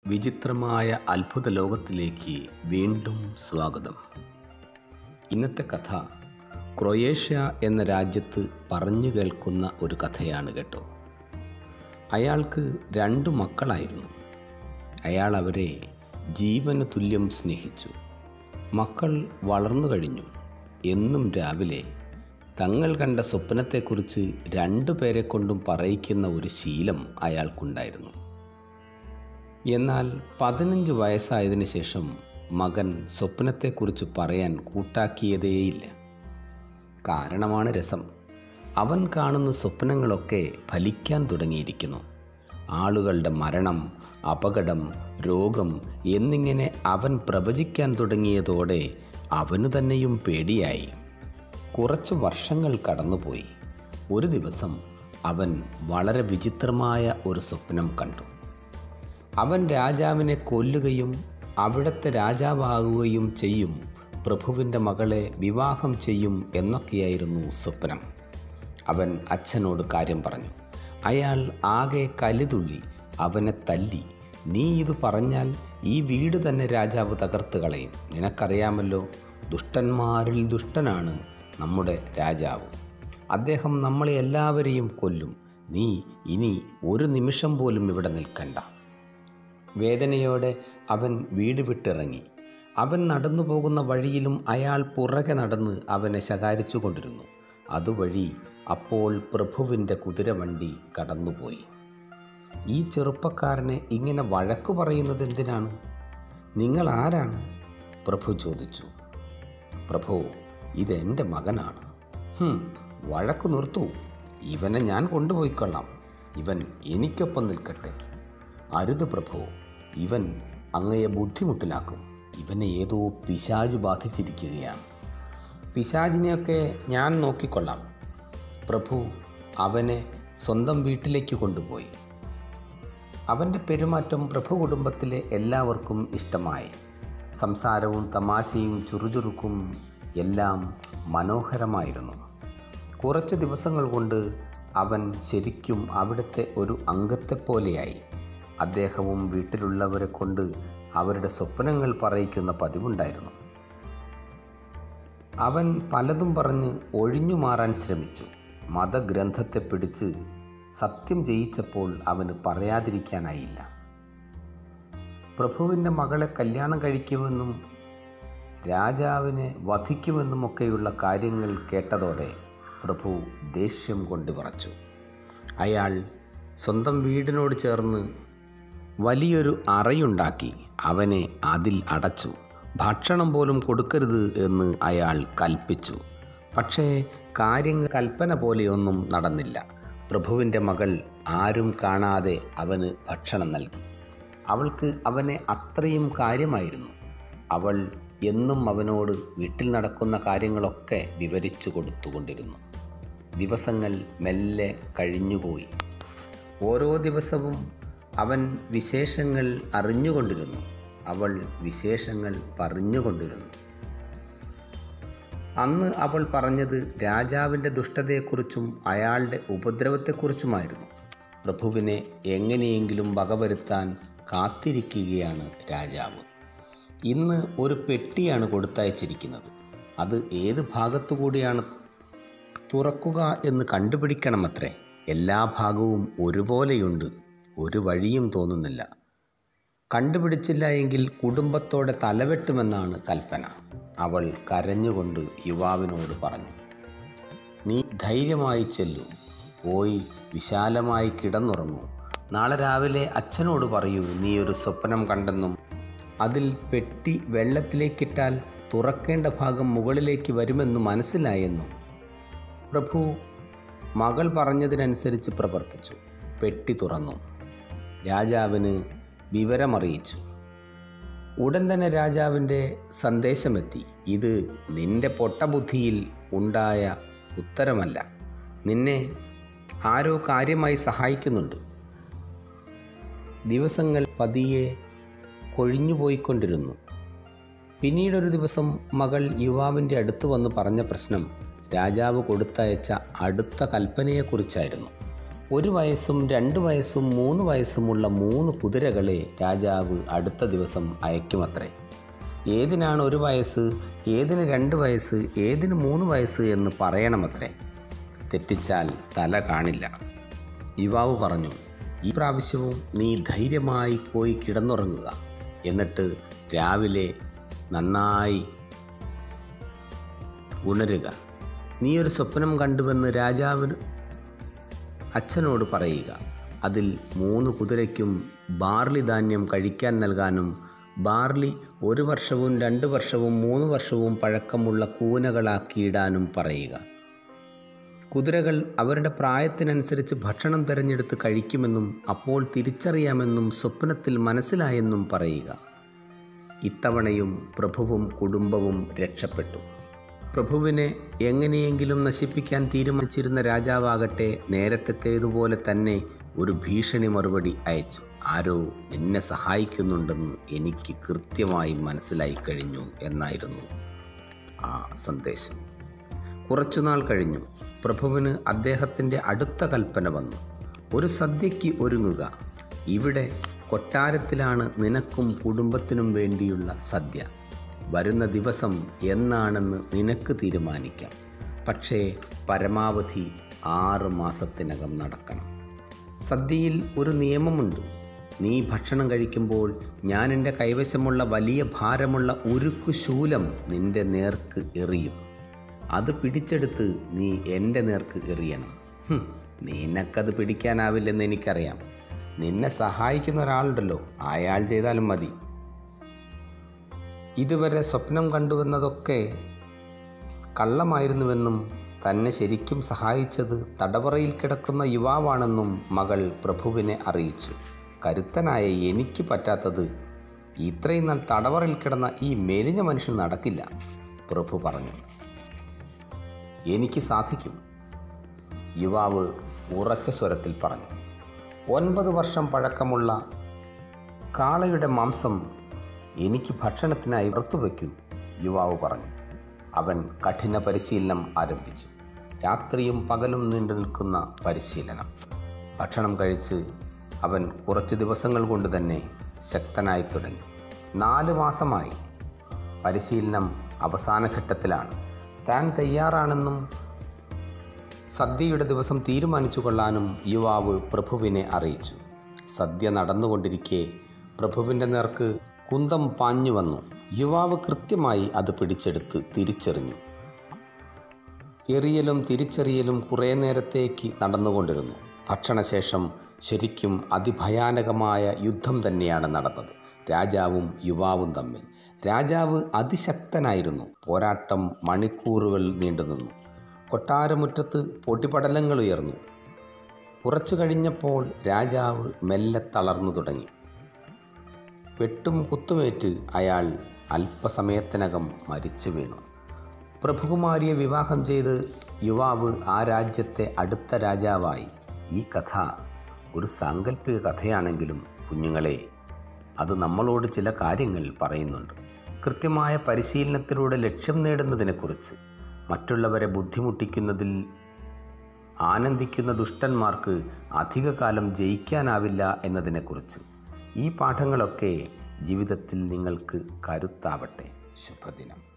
വിചിത്രമായ അത്ഭുത ലോകത്തിലേക്ക് വീണ്ടും സ്വാഗതം ഇന്നത്തെ കഥ ക്രൊയേഷ്യ എന്ന രാജ്യത്ത് പറഞ്ഞു കേൾക്കുന്ന ഒരു കഥയാണ് കേട്ടോ അയാൾക്ക് രണ്ടു മക്കളായിരുന്നു അയാൾ അവരെ ജീവന് തുല്യം സ്നേഹിച്ചു മക്കൾ വളർന്നു കഴിഞ്ഞു എന്നും രാവിലെ തങ്ങൾ കണ്ട സ്വപ്നത്തെക്കുറിച്ച് രണ്ടു പേരെ കൊണ്ടും പറയിക്കുന്ന ഒരു ശീലം അയാൾക്കുണ്ടായിരുന്നു എന്നാൽ പതിനഞ്ച് വയസ്സായതിനു ശേഷം മകൻ സ്വപ്നത്തെക്കുറിച്ച് പറയാൻ കൂട്ടാക്കിയതേയില്ല കാരണമാണ് രസം അവൻ കാണുന്ന സ്വപ്നങ്ങളൊക്കെ ഫലിക്കാൻ തുടങ്ങിയിരിക്കുന്നു ആളുകളുടെ മരണം അപകടം രോഗം എന്നിങ്ങനെ അവൻ പ്രവചിക്കാൻ തുടങ്ങിയതോടെ അവനു തന്നെയും പേടിയായി കുറച്ച് വർഷങ്ങൾ കടന്നുപോയി ഒരു ദിവസം അവൻ വളരെ വിചിത്രമായ ഒരു സ്വപ്നം കണ്ടു അവൻ രാജാവിനെ കൊല്ലുകയും അവിടുത്തെ രാജാവാകുകയും ചെയ്യും പ്രഭുവിൻ്റെ മകളെ വിവാഹം ചെയ്യും എന്നൊക്കെയായിരുന്നു സ്വപ്നം അവൻ അച്ഛനോട് കാര്യം പറഞ്ഞു അയാൾ ആകെ കലിതുള്ളി അവനെ തല്ലി നീ ഇത് പറഞ്ഞാൽ ഈ വീട് തന്നെ രാജാവ് തകർത്ത് കളയും നിനക്കറിയാമല്ലോ ദുഷ്ടന്മാരിൽ ദുഷ്ടനാണ് നമ്മുടെ രാജാവ് അദ്ദേഹം നമ്മളെ എല്ലാവരെയും കൊല്ലും നീ ഇനി ഒരു നിമിഷം പോലും ഇവിടെ നിൽക്കണ്ട വേദനയോടെ അവൻ വീട് വിട്ടിറങ്ങി അവൻ നടന്നു പോകുന്ന വഴിയിലും അയാൾ പുറകെ നടന്ന് അവനെ ശകാരിച്ചു കൊണ്ടിരുന്നു അതുവഴി അപ്പോൾ പ്രഭുവിൻ്റെ കുതിരവണ്ടി കടന്നുപോയി ഈ ചെറുപ്പക്കാരനെ ഇങ്ങനെ വഴക്കു പറയുന്നത് എന്തിനാണ് നിങ്ങൾ ആരാണ് പ്രഭു ചോദിച്ചു പ്രഭു ഇതെൻ്റെ മകനാണ് ഹും, വഴക്കു നിർത്തൂ ഇവനെ ഞാൻ കൊണ്ടുപോയിക്കൊള്ളാം ഇവൻ എനിക്കൊപ്പം നിൽക്കട്ടെ അരുത് പ്രഭു ഇവൻ അങ്ങയെ ബുദ്ധിമുട്ടിലാക്കും ഇവനെ ഏതോ പിശാജ് ബാധിച്ചിരിക്കുകയാണ് പിശാജിനെയൊക്കെ ഞാൻ നോക്കിക്കൊള്ളാം പ്രഭു അവനെ സ്വന്തം വീട്ടിലേക്ക് കൊണ്ടുപോയി അവൻ്റെ പെരുമാറ്റം പ്രഭു കുടുംബത്തിലെ എല്ലാവർക്കും ഇഷ്ടമായി സംസാരവും തമാശയും ചുറുചുറുക്കും എല്ലാം മനോഹരമായിരുന്നു കുറച്ച് ദിവസങ്ങൾ കൊണ്ട് അവൻ ശരിക്കും അവിടുത്തെ ഒരു അംഗത്തെപ്പോലെയായി അദ്ദേഹവും വീട്ടിലുള്ളവരെ കൊണ്ട് അവരുടെ സ്വപ്നങ്ങൾ പറയിക്കുന്ന പതിവുണ്ടായിരുന്നു അവൻ പലതും പറഞ്ഞ് ഒഴിഞ്ഞു മാറാൻ ശ്രമിച്ചു മതഗ്രന്ഥത്തെ പിടിച്ച് സത്യം ജയിച്ചപ്പോൾ അവന് പറയാതിരിക്കാനായില്ല പ്രഭുവിൻ്റെ മകളെ കല്യാണം കഴിക്കുമെന്നും രാജാവിനെ വധിക്കുമെന്നുമൊക്കെയുള്ള കാര്യങ്ങൾ കേട്ടതോടെ പ്രഭു ദേഷ്യം കൊണ്ട് വിറച്ചു അയാൾ സ്വന്തം വീടിനോട് ചേർന്ന് വലിയൊരു അറയുണ്ടാക്കി അവനെ അതിൽ അടച്ചു ഭക്ഷണം പോലും കൊടുക്കരുത് എന്ന് അയാൾ കൽപ്പിച്ചു പക്ഷേ കാര്യങ്ങൾ കൽപ്പന പോലെയൊന്നും നടന്നില്ല പ്രഭുവിൻ്റെ മകൾ ആരും കാണാതെ അവന് ഭക്ഷണം നൽകി അവൾക്ക് അവനെ അത്രയും കാര്യമായിരുന്നു അവൾ എന്നും അവനോട് വീട്ടിൽ നടക്കുന്ന കാര്യങ്ങളൊക്കെ വിവരിച്ചു കൊടുത്തുകൊണ്ടിരുന്നു ദിവസങ്ങൾ മെല്ലെ കഴിഞ്ഞുപോയി ഓരോ ദിവസവും അവൻ വിശേഷങ്ങൾ അറിഞ്ഞുകൊണ്ടിരുന്നു അവൾ വിശേഷങ്ങൾ പറഞ്ഞുകൊണ്ടിരുന്നു അന്ന് അവൾ പറഞ്ഞത് രാജാവിൻ്റെ ദുഷ്ടതയെക്കുറിച്ചും അയാളുടെ ഉപദ്രവത്തെക്കുറിച്ചുമായിരുന്നു പ്രഭുവിനെ എങ്ങനെയെങ്കിലും വകവരുത്താൻ കാത്തിരിക്കുകയാണ് രാജാവ് ഇന്ന് ഒരു പെട്ടിയാണ് കൊടുത്തയച്ചിരിക്കുന്നത് അത് ഏത് ഭാഗത്തു കൂടിയാണ് തുറക്കുക എന്ന് കണ്ടുപിടിക്കണമത്രേ എല്ലാ ഭാഗവും ഒരുപോലെയുണ്ട് ഒരു വഴിയും തോന്നുന്നില്ല കണ്ടുപിടിച്ചില്ല എങ്കിൽ കുടുംബത്തോടെ തലവെട്ടുമെന്നാണ് കൽപ്പന അവൾ കരഞ്ഞുകൊണ്ട് യുവാവിനോട് പറഞ്ഞു നീ ധൈര്യമായി ചെല്ലൂ പോയി വിശാലമായി കിടന്നുറങ്ങൂ നാളെ രാവിലെ അച്ഛനോട് പറയൂ നീ ഒരു സ്വപ്നം കണ്ടെന്നും അതിൽ പെട്ടി വെള്ളത്തിലേക്കിട്ടാൽ തുറക്കേണ്ട ഭാഗം മുകളിലേക്ക് വരുമെന്ന് മനസ്സിലായെന്നും പ്രഭു മകൾ പറഞ്ഞതിനനുസരിച്ച് പ്രവർത്തിച്ചു പെട്ടി തുറന്നു രാജാവിന് വിവരമറിയിച്ചു ഉടൻ തന്നെ രാജാവിൻ്റെ സന്ദേശമെത്തി ഇത് നിന്റെ പൊട്ടബുദ്ധിയിൽ ഉണ്ടായ ഉത്തരമല്ല നിന്നെ ആരോ കാര്യമായി സഹായിക്കുന്നുണ്ട് ദിവസങ്ങൾ പതിയെ കൊഴിഞ്ഞുപോയിക്കൊണ്ടിരുന്നു പിന്നീടൊരു ദിവസം മകൾ യുവാവിൻ്റെ അടുത്ത് വന്ന് പറഞ്ഞ പ്രശ്നം രാജാവ് കൊടുത്തയച്ച അടുത്ത കൽപ്പനയെക്കുറിച്ചായിരുന്നു ഒരു വയസ്സും രണ്ട് വയസ്സും മൂന്ന് വയസ്സുമുള്ള മൂന്ന് കുതിരകളെ രാജാവ് അടുത്ത ദിവസം അയക്കുമത്രേ ഏതിനാണ് ഒരു വയസ്സ് ഏതിന് രണ്ട് വയസ്സ് ഏതിന് മൂന്ന് വയസ്സ് എന്ന് പറയണമത്രേ തെറ്റിച്ചാൽ തല കാണില്ല യുവാവ് പറഞ്ഞു ഈ പ്രാവശ്യവും നീ ധൈര്യമായി പോയി കിടന്നുറങ്ങുക എന്നിട്ട് രാവിലെ നന്നായി ഉണരുക നീ ഒരു സ്വപ്നം കണ്ടുവെന്ന് രാജാവിന് അച്ഛനോട് പറയുക അതിൽ മൂന്ന് കുതിരയ്ക്കും ബാർലി ധാന്യം കഴിക്കാൻ നൽകാനും ബാർലി ഒരു വർഷവും രണ്ട് വർഷവും മൂന്ന് വർഷവും പഴക്കമുള്ള കൂനകളാക്കിയിടാനും പറയുക കുതിരകൾ അവരുടെ പ്രായത്തിനനുസരിച്ച് ഭക്ഷണം തിരഞ്ഞെടുത്ത് കഴിക്കുമെന്നും അപ്പോൾ തിരിച്ചറിയാമെന്നും സ്വപ്നത്തിൽ മനസ്സിലായെന്നും പറയുക ഇത്തവണയും പ്രഭുവും കുടുംബവും രക്ഷപ്പെട്ടു പ്രഭുവിനെ എങ്ങനെയെങ്കിലും നശിപ്പിക്കാൻ തീരുമാനിച്ചിരുന്ന രാജാവാകട്ടെ നേരത്തേതുപോലെ തന്നെ ഒരു ഭീഷണി മറുപടി അയച്ചു ആരോ നിന്നെ സഹായിക്കുന്നുണ്ടെന്ന് എനിക്ക് കൃത്യമായി മനസ്സിലായി കഴിഞ്ഞു എന്നായിരുന്നു ആ സന്ദേശം കുറച്ചുനാൾ കഴിഞ്ഞു പ്രഭുവിന് അദ്ദേഹത്തിൻ്റെ അടുത്ത കൽപ്പന വന്നു ഒരു സദ്യയ്ക്ക് ഒരുങ്ങുക ഇവിടെ കൊട്ടാരത്തിലാണ് നിനക്കും കുടുംബത്തിനും വേണ്ടിയുള്ള സദ്യ വരുന്ന ദിവസം എന്നാണെന്ന് നിനക്ക് തീരുമാനിക്കാം പക്ഷേ പരമാവധി ആറ് മാസത്തിനകം നടക്കണം സദ്യയിൽ ഒരു നിയമമുണ്ട് നീ ഭക്ഷണം കഴിക്കുമ്പോൾ ഞാൻ എൻ്റെ കൈവശമുള്ള വലിയ ഭാരമുള്ള ഉരുക്കു ശൂലം നിന്റെ നേർക്ക് എറിയും അത് പിടിച്ചെടുത്ത് നീ എൻ്റെ നേർക്ക് എറിയണം ഹും, നിനക്കത് പിടിക്കാനാവില്ലെന്ന് എനിക്കറിയാം നിന്നെ സഹായിക്കുന്ന ഒരാളുണ്ടല്ലോ അയാൾ ചെയ്താലും മതി ഇതുവരെ സ്വപ്നം കണ്ടുവെന്നതൊക്കെ കള്ളമായിരുന്നുവെന്നും തന്നെ ശരിക്കും സഹായിച്ചത് തടവറയിൽ കിടക്കുന്ന യുവാവാണെന്നും മകൾ പ്രഭുവിനെ അറിയിച്ചു കരുത്തനായ എനിക്ക് പറ്റാത്തത് ഇത്രയും നാൾ തടവറയിൽ കിടന്ന ഈ മെലിഞ്ഞ മനുഷ്യൻ നടക്കില്ല പ്രഭു പറഞ്ഞു എനിക്ക് സാധിക്കും യുവാവ് ഉറച്ച സ്വരത്തിൽ പറഞ്ഞു ഒൻപത് വർഷം പഴക്കമുള്ള കാളയുടെ മാംസം എനിക്ക് ഭക്ഷണത്തിനായി വറുത്തുവെക്കൂ യുവാവ് പറഞ്ഞു അവൻ കഠിന പരിശീലനം ആരംഭിച്ചു രാത്രിയും പകലും നീണ്ടു നിൽക്കുന്ന പരിശീലനം ഭക്ഷണം കഴിച്ച് അവൻ കുറച്ച് ദിവസങ്ങൾ കൊണ്ട് തന്നെ ശക്തനായി തുടങ്ങി നാല് മാസമായി പരിശീലനം അവസാന ഘട്ടത്തിലാണ് താൻ തയ്യാറാണെന്നും സദ്യയുടെ ദിവസം തീരുമാനിച്ചു കൊള്ളാനും യുവാവ് പ്രഭുവിനെ അറിയിച്ചു സദ്യ നടന്നുകൊണ്ടിരിക്കെ പ്രഭുവിൻ്റെ നേർക്ക് കുന്തം പാഞ്ഞു വന്നു യുവാവ് കൃത്യമായി അത് പിടിച്ചെടുത്ത് തിരിച്ചെറിഞ്ഞു എറിയലും തിരിച്ചെറിയലും കുറേ നേരത്തേക്ക് നടന്നുകൊണ്ടിരുന്നു ഭക്ഷണശേഷം ശരിക്കും അതിഭയാനകമായ യുദ്ധം തന്നെയാണ് നടന്നത് രാജാവും യുവാവും തമ്മിൽ രാജാവ് അതിശക്തനായിരുന്നു പോരാട്ടം മണിക്കൂറുകൾ നീണ്ടുനിന്നു കൊട്ടാരമുറ്റത്ത് പൊട്ടിപ്പടലങ്ങൾ ഉയർന്നു കുറച്ചു കഴിഞ്ഞപ്പോൾ രാജാവ് മെല്ലെ തളർന്നു തുടങ്ങി വെട്ടും കുത്തുമേറ്റ് അയാൾ അല്പസമയത്തിനകം മരിച്ചു വീണു പ്രഭുകുമാരിയെ വിവാഹം ചെയ്ത് യുവാവ് ആ രാജ്യത്തെ അടുത്ത രാജാവായി ഈ കഥ ഒരു സാങ്കല്പിക കഥയാണെങ്കിലും കുഞ്ഞുങ്ങളെ അത് നമ്മളോട് ചില കാര്യങ്ങൾ പറയുന്നുണ്ട് കൃത്യമായ പരിശീലനത്തിലൂടെ ലക്ഷ്യം നേടുന്നതിനെക്കുറിച്ച് മറ്റുള്ളവരെ ബുദ്ധിമുട്ടിക്കുന്നതിൽ ആനന്ദിക്കുന്ന ദുഷ്ടന്മാർക്ക് അധികകാലം ജയിക്കാനാവില്ല എന്നതിനെക്കുറിച്ച് ഈ പാഠങ്ങളൊക്കെ ജീവിതത്തിൽ നിങ്ങൾക്ക് കരുത്താവട്ടെ ശുഭദിനം